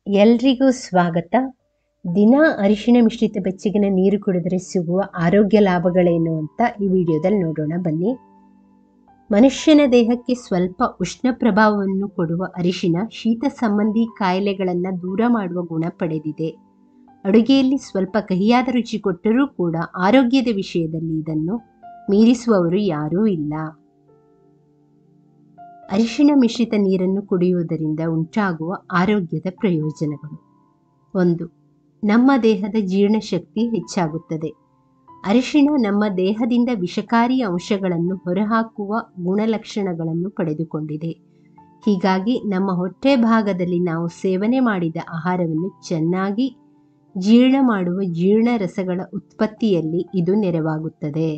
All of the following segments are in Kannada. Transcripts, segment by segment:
ಎಲ್ರಿಗೂ ಸ್ವಾಗತ ದಿನ ಅರಿಶಿಣ ಮಿಶ್ರಿತ ಬೆಚ್ಚಗಿನ ನೀರು ಕುಡಿದರೆ ಸಿಗುವ ಆರೋಗ್ಯ ಲಾಭಗಳೇನು ಅಂತ ಈ ವಿಡಿಯೋದಲ್ಲಿ ನೋಡೋಣ ಬನ್ನಿ ಮನುಷ್ಯನ ದೇಹಕ್ಕೆ ಸ್ವಲ್ಪ ಉಷ್ಣ ಪ್ರಭಾವವನ್ನು ಕೊಡುವ ಅರಿಶಿಣ ಶೀತ ಸಂಬಂಧಿ ಕಾಯಿಲೆಗಳನ್ನು ದೂರ ಮಾಡುವ ಗುಣ ಪಡೆದಿದೆ ಅಡುಗೆಯಲ್ಲಿ ಸ್ವಲ್ಪ ಕಹಿಯಾದ ರುಚಿ ಕೊಟ್ಟರೂ ಕೂಡ ಆರೋಗ್ಯದ ವಿಷಯದಲ್ಲಿ ಇದನ್ನು ಮೀರಿಸುವವರು ಯಾರೂ ಇಲ್ಲ ಅರಿಶಿಣ ಮಿಶ್ರಿತ ನೀರನ್ನು ಕುಡಿಯುವುದರಿಂದ ಉಂಟಾಗುವ ಆರೋಗ್ಯದ ಪ್ರಯೋಜನಗಳು ಒಂದು ನಮ್ಮ ದೇಹದ ಜೀರ್ಣಶಕ್ತಿ ಹೆಚ್ಚಾಗುತ್ತದೆ ಅರಿಶಿಣ ನಮ್ಮ ದೇಹದಿಂದ ವಿಷಕಾರಿ ಅಂಶಗಳನ್ನು ಹೊರಹಾಕುವ ಗುಣಲಕ್ಷಣಗಳನ್ನು ಪಡೆದುಕೊಂಡಿದೆ ಹೀಗಾಗಿ ನಮ್ಮ ಹೊಟ್ಟೆ ಭಾಗದಲ್ಲಿ ನಾವು ಸೇವನೆ ಮಾಡಿದ ಆಹಾರವನ್ನು ಚೆನ್ನಾಗಿ ಜೀರ್ಣ ಮಾಡುವ ಜೀರ್ಣ ರಸಗಳ ಉತ್ಪತ್ತಿಯಲ್ಲಿ ಇದು ನೆರವಾಗುತ್ತದೆ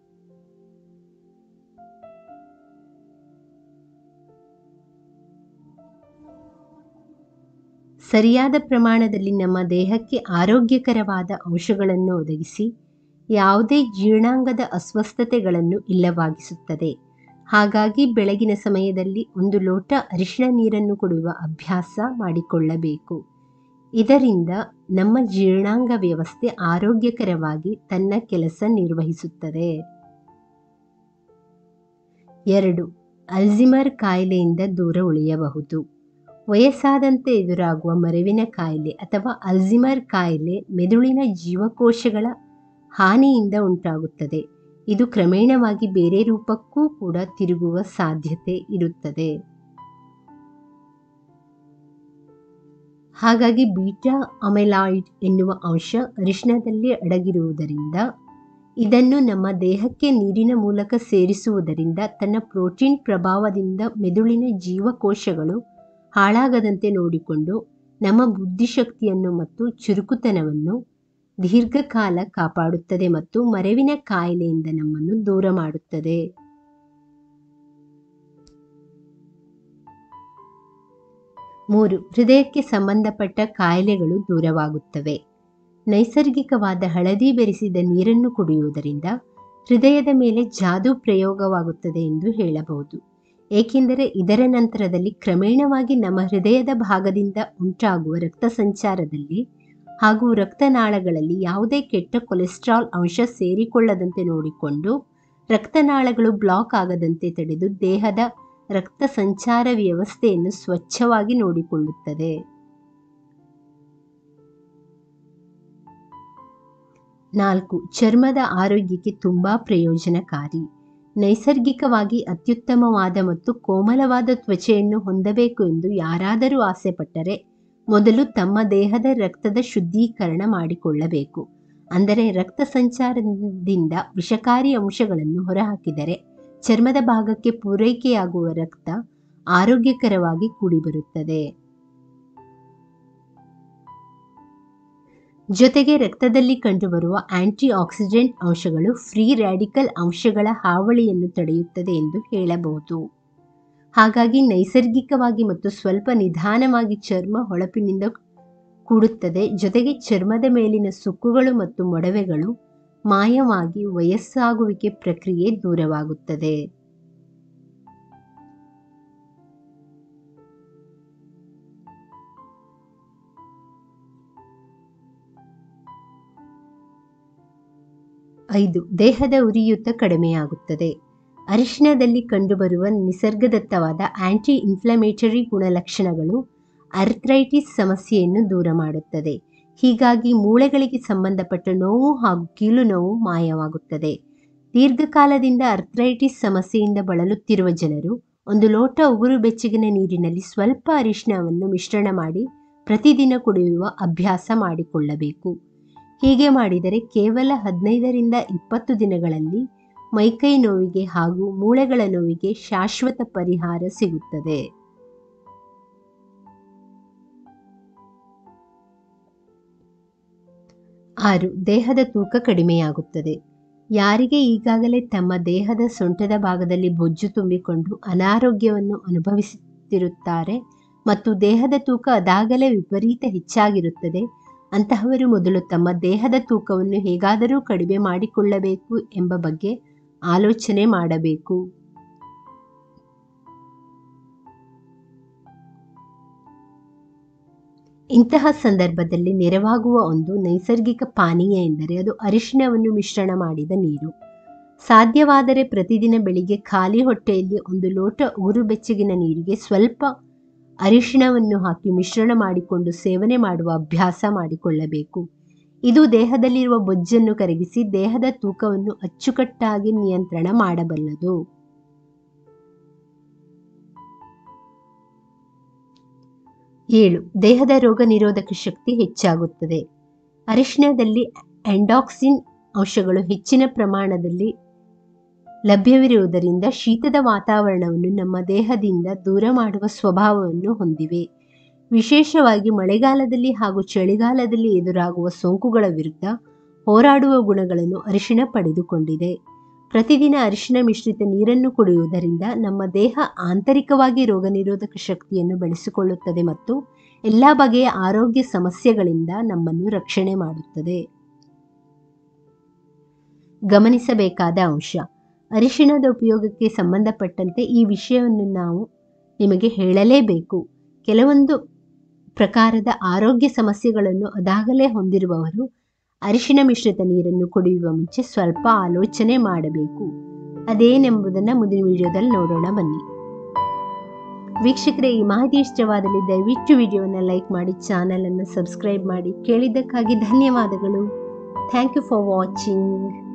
ಸರಿಯಾದ ಪ್ರಮಾಣದಲ್ಲಿ ನಮ್ಮ ದೇಹಕ್ಕೆ ಆರೋಗ್ಯಕರವಾದ ಅಂಶಗಳನ್ನು ಒದಗಿಸಿ ಯಾವುದೇ ಜೀರ್ಣಾಂಗದ ಅಸ್ವಸ್ಥತೆಗಳನ್ನು ಇಲ್ಲವಾಗಿಸುತ್ತದೆ ಹಾಗಾಗಿ ಬೆಳಗಿನ ಸಮಯದಲ್ಲಿ ಒಂದು ಲೋಟ ಅರಿಶಿಣ ನೀರನ್ನು ಕುಡಿಯುವ ಅಭ್ಯಾಸ ಮಾಡಿಕೊಳ್ಳಬೇಕು ಇದರಿಂದ ನಮ್ಮ ಜೀರ್ಣಾಂಗ ವ್ಯವಸ್ಥೆ ಆರೋಗ್ಯಕರವಾಗಿ ತನ್ನ ಕೆಲಸ ನಿರ್ವಹಿಸುತ್ತದೆ ಎರಡು ಅಲ್ಝಿಮರ್ ಕಾಯಿಲೆಯಿಂದ ದೂರ ಉಳಿಯಬಹುದು ವಯಸ್ಸಾದಂತೆ ಎದುರಾಗುವ ಮರೆವಿನ ಕಾಯಿಲೆ ಅಥವಾ ಅಲ್ಝಿಮರ್ ಕಾಯಿಲೆ ಮೆದುಳಿನ ಜೀವಕೋಶಗಳ ಹಾನಿಯಿಂದ ಉಂಟಾಗುತ್ತದೆ ಇದು ಕ್ರಮೇಣವಾಗಿ ಬೇರೆ ರೂಪಕ್ಕೂ ಕೂಡ ತಿರುಗುವ ಸಾಧ್ಯತೆ ಇರುತ್ತದೆ ಹಾಗಾಗಿ ಬೀಟಾ ಅಮೆಲಾಯ್ಡ್ ಎನ್ನುವ ಅಂಶ ಅರಿಶಿಣದಲ್ಲಿ ಅಡಗಿರುವುದರಿಂದ ಇದನ್ನು ನಮ್ಮ ದೇಹಕ್ಕೆ ನೀರಿನ ಮೂಲಕ ಸೇರಿಸುವುದರಿಂದ ತನ್ನ ಪ್ರೋಟೀನ್ ಪ್ರಭಾವದಿಂದ ಮೆದುಳಿನ ಜೀವಕೋಶಗಳು ಹಾಳಾಗದಂತೆ ನೋಡಿಕೊಂಡು ನಮ್ಮ ಬುದ್ಧಿಶಕ್ತಿಯನ್ನು ಮತ್ತು ಚುರುಕುತನವನ್ನು ದೀರ್ಘಕಾಲ ಕಾಪಾಡುತ್ತದೆ ಮತ್ತು ಮರೆವಿನ ಕಾಯಿಲೆಯಿಂದ ನಮ್ಮನ್ನು ದೂರ ಮಾಡುತ್ತದೆ ಮೂರು ಹೃದಯಕ್ಕೆ ಸಂಬಂಧಪಟ್ಟ ಕಾಯಿಲೆಗಳು ದೂರವಾಗುತ್ತವೆ ನೈಸರ್ಗಿಕವಾದ ಹಳದಿ ಬೆರೆಸಿದ ನೀರನ್ನು ಕುಡಿಯುವುದರಿಂದ ಹೃದಯದ ಮೇಲೆ ಜಾದೂ ಪ್ರಯೋಗವಾಗುತ್ತದೆ ಎಂದು ಹೇಳಬಹುದು ಏಕೆಂದರೆ ಇದರ ನಂತರದಲ್ಲಿ ಕ್ರಮೇಣವಾಗಿ ನಮ್ಮ ಹೃದಯದ ಭಾಗದಿಂದ ಉಂಟಾಗುವ ರಕ್ತ ಸಂಚಾರದಲ್ಲಿ ಹಾಗೂ ರಕ್ತನಾಳಗಳಲ್ಲಿ ಯಾವುದೇ ಕೆಟ್ಟ ಕೊಲೆಸ್ಟ್ರಾಲ್ ಅಂಶ ಸೇರಿಕೊಳ್ಳದಂತೆ ನೋಡಿಕೊಂಡು ರಕ್ತನಾಳಗಳು ಬ್ಲಾಕ್ ಆಗದಂತೆ ತಡೆದು ದೇಹದ ರಕ್ತ ಸಂಚಾರ ವ್ಯವಸ್ಥೆಯನ್ನು ಸ್ವಚ್ಛವಾಗಿ ನೋಡಿಕೊಳ್ಳುತ್ತದೆ ನಾಲ್ಕು ಚರ್ಮದ ಆರೋಗ್ಯಕ್ಕೆ ತುಂಬಾ ಪ್ರಯೋಜನಕಾರಿ ನೈಸರ್ಗಿಕವಾಗಿ ಅತ್ಯುತ್ತಮವಾದ ಮತ್ತು ಕೋಮಲವಾದ ತ್ವಚೆಯನ್ನು ಹೊಂದಬೇಕು ಎಂದು ಯಾರಾದರೂ ಆಸೆಪಟ್ಟರೆ ಮೊದಲು ತಮ್ಮ ದೇಹದ ರಕ್ತದ ಶುದ್ಧೀಕರಣ ಮಾಡಿಕೊಳ್ಳಬೇಕು ಅಂದರೆ ರಕ್ತ ಸಂಚಾರದಿಂದ ವಿಷಕಾರಿ ಅಂಶಗಳನ್ನು ಹೊರಹಾಕಿದರೆ ಚರ್ಮದ ಭಾಗಕ್ಕೆ ಪೂರೈಕೆಯಾಗುವ ರಕ್ತ ಆರೋಗ್ಯಕರವಾಗಿ ಕೂಡಿಬರುತ್ತದೆ ಜೊತೆಗೆ ರಕ್ತದಲ್ಲಿ ಕಂಡುಬರುವ ಆಂಟಿ ಆಕ್ಸಿಡೆಂಟ್ ಅಂಶಗಳು ಫ್ರೀ ರ್ಯಾಡಿಕಲ್ ಅಂಶಗಳ ಹಾವಳಿಯನ್ನು ತಡೆಯುತ್ತದೆ ಎಂದು ಹೇಳಬಹುದು ಹಾಗಾಗಿ ನೈಸರ್ಗಿಕವಾಗಿ ಮತ್ತು ಸ್ವಲ್ಪ ನಿಧಾನವಾಗಿ ಚರ್ಮ ಹೊಳಪಿನಿಂದ ಕೂಡುತ್ತದೆ ಜೊತೆಗೆ ಚರ್ಮದ ಮೇಲಿನ ಸುಕ್ಕುಗಳು ಮತ್ತು ಮೊಡವೆಗಳು ಮಾಯವಾಗಿ ವಯಸ್ಸಾಗುವಿಕೆ ಪ್ರಕ್ರಿಯೆ ದೂರವಾಗುತ್ತದೆ ಐದು ದೇಹದ ಉರಿಯೂತ ಕಡಿಮೆಯಾಗುತ್ತದೆ ಅರಿಶಿಣದಲ್ಲಿ ಕಂಡುಬರುವ ನಿಸರ್ಗದತ್ತವಾದ ಆಂಟಿ ಇನ್ಫ್ಲಮೇಟರಿ ಗುಣಲಕ್ಷಣಗಳು ಅರ್ಥ್ರೈಟಿಸ್ ಸಮಸ್ಯೆಯನ್ನು ದೂರ ಮಾಡುತ್ತದೆ ಹೀಗಾಗಿ ಮೂಳೆಗಳಿಗೆ ಸಂಬಂಧಪಟ್ಟ ನೋವು ಹಾಗೂ ಕೀಲು ನೋವು ಮಾಯವಾಗುತ್ತದೆ ದೀರ್ಘಕಾಲದಿಂದ ಅರ್ಥ್ರೈಟಿಸ್ ಸಮಸ್ಯೆಯಿಂದ ಬಳಲುತ್ತಿರುವ ಜನರು ಒಂದು ಲೋಟ ಉಗುರು ಬೆಚ್ಚಗಿನ ನೀರಿನಲ್ಲಿ ಸ್ವಲ್ಪ ಅರಿಶಿಣವನ್ನು ಮಿಶ್ರಣ ಮಾಡಿ ಪ್ರತಿದಿನ ಕುಡಿಯುವ ಅಭ್ಯಾಸ ಮಾಡಿಕೊಳ್ಳಬೇಕು ಹೀಗೆ ಮಾಡಿದರೆ ಕೇವಲ ಹದಿನೈದರಿಂದ ಇಪ್ಪತ್ತು ದಿನಗಳಲ್ಲಿ ಮೈಕೈ ನೋವಿಗೆ ಹಾಗೂ ಮೂಳೆಗಳ ನೋವಿಗೆ ಶಾಶ್ವತ ಪರಿಹಾರ ಸಿಗುತ್ತದೆ ಆರು ದೇಹದ ತೂಕ ಕಡಿಮೆಯಾಗುತ್ತದೆ ಯಾರಿಗೆ ಈಗಾಗಲೇ ತಮ್ಮ ದೇಹದ ಸೊಂಟದ ಭಾಗದಲ್ಲಿ ಬೊಜ್ಜು ತುಂಬಿಕೊಂಡು ಅನಾರೋಗ್ಯವನ್ನು ಅನುಭವಿಸುತ್ತಿರುತ್ತಾರೆ ಮತ್ತು ದೇಹದ ತೂಕ ಅದಾಗಲೇ ವಿಪರೀತ ಹೆಚ್ಚಾಗಿರುತ್ತದೆ ಅಂತಹವರು ಮೊದಲು ತಮ್ಮ ದೇಹದ ತೂಕವನ್ನು ಹೇಗಾದರೂ ಕಡಿಮೆ ಮಾಡಿಕೊಳ್ಳಬೇಕು ಎಂಬ ಬಗ್ಗೆ ಆಲೋಚನೆ ಮಾಡಬೇಕು ಇಂತಹ ಸಂದರ್ಭದಲ್ಲಿ ನೆರವಾಗುವ ಒಂದು ನೈಸರ್ಗಿಕ ಪಾನೀಯ ಎಂದರೆ ಅದು ಅರಿಶಿಣವನ್ನು ಮಿಶ್ರಣ ಮಾಡಿದ ನೀರು ಸಾಧ್ಯವಾದರೆ ಪ್ರತಿದಿನ ಬೆಳಿಗ್ಗೆ ಖಾಲಿ ಹೊಟ್ಟೆಯಲ್ಲಿ ಒಂದು ಲೋಟ ಉಗುರು ಬೆಚ್ಚಗಿನ ನೀರಿಗೆ ಸ್ವಲ್ಪ ಅರಿಶಿಣವನ್ನು ಹಾಕಿ ಮಿಶ್ರಣ ಮಾಡಿಕೊಂಡು ಸೇವನೆ ಮಾಡುವ ಅಭ್ಯಾಸ ಮಾಡಿಕೊಳ್ಳಬೇಕು ಇದು ದೇಹದಲ್ಲಿರುವ ಬೊಜ್ಜನ್ನು ಕರಗಿಸಿ ದೇಹದ ತೂಕವನ್ನು ಅಚ್ಚುಕಟ್ಟಾಗಿ ನಿಯಂತ್ರಣ ಮಾಡಬಲ್ಲದು ಏಳು ದೇಹದ ರೋಗ ನಿರೋಧಕ ಶಕ್ತಿ ಹೆಚ್ಚಾಗುತ್ತದೆ ಅರಿಶಿಣದಲ್ಲಿ ಎಂಡಾಕ್ಸಿನ್ ಅಂಶಗಳು ಹೆಚ್ಚಿನ ಪ್ರಮಾಣದಲ್ಲಿ ಲಭ್ಯವಿರುವುದರಿಂದ ಶೀತದ ವಾತಾವರಣವನ್ನು ನಮ್ಮ ದೇಹದಿಂದ ದೂರ ಮಾಡುವ ಸ್ವಭಾವವನ್ನು ಹೊಂದಿವೆ ವಿಶೇಷವಾಗಿ ಮಳೆಗಾಲದಲ್ಲಿ ಹಾಗೂ ಚಳಿಗಾಲದಲ್ಲಿ ಎದುರಾಗುವ ಸೋಂಕುಗಳ ವಿರುದ್ಧ ಹೋರಾಡುವ ಗುಣಗಳನ್ನು ಅರಿಶಿಣ ಪಡೆದುಕೊಂಡಿದೆ ಪ್ರತಿದಿನ ಅರಿಶಿಣ ಮಿಶ್ರಿತ ನೀರನ್ನು ಕುಡಿಯುವುದರಿಂದ ನಮ್ಮ ದೇಹ ಆಂತರಿಕವಾಗಿ ರೋಗ ನಿರೋಧಕ ಶಕ್ತಿಯನ್ನು ಬೆಳೆಸಿಕೊಳ್ಳುತ್ತದೆ ಮತ್ತು ಎಲ್ಲ ಬಗೆಯ ಆರೋಗ್ಯ ಸಮಸ್ಯೆಗಳಿಂದ ನಮ್ಮನ್ನು ರಕ್ಷಣೆ ಮಾಡುತ್ತದೆ ಗಮನಿಸಬೇಕಾದ ಅಂಶ ಅರಿಶಿಣದ ಉಪಯೋಗಕ್ಕೆ ಸಂಬಂಧಪಟ್ಟಂತೆ ಈ ವಿಷಯವನ್ನು ನಾವು ನಿಮಗೆ ಹೇಳಲೇಬೇಕು ಕೆಲವೊಂದು ಪ್ರಕಾರದ ಆರೋಗ್ಯ ಸಮಸ್ಯೆಗಳನ್ನು ಅದಾಗಲೇ ಹೊಂದಿರುವವರು ಅರಿಶಿಣ ಮಿಶ್ರಿತ ನೀರನ್ನು ಕುಡಿಯುವ ಮುಂಚೆ ಸ್ವಲ್ಪ ಆಲೋಚನೆ ಮಾಡಬೇಕು ಅದೇನೆಂಬುದನ್ನು ಮುಂದಿನ ವಿಡಿಯೋದಲ್ಲಿ ನೋಡೋಣ ಬನ್ನಿ ವೀಕ್ಷಕರೇ ಈ ಮಾಹಿತಿ ಇಷ್ಟವಾದಲ್ಲಿ ದಯವಿಟ್ಟು ವಿಡಿಯೋವನ್ನು ಲೈಕ್ ಮಾಡಿ ಚಾನಲನ್ನು ಸಬ್ಸ್ಕ್ರೈಬ್ ಮಾಡಿ ಕೇಳಿದ್ದಕ್ಕಾಗಿ ಧನ್ಯವಾದಗಳು ಥ್ಯಾಂಕ್ ಯು ಫಾರ್ ವಾಚಿಂಗ್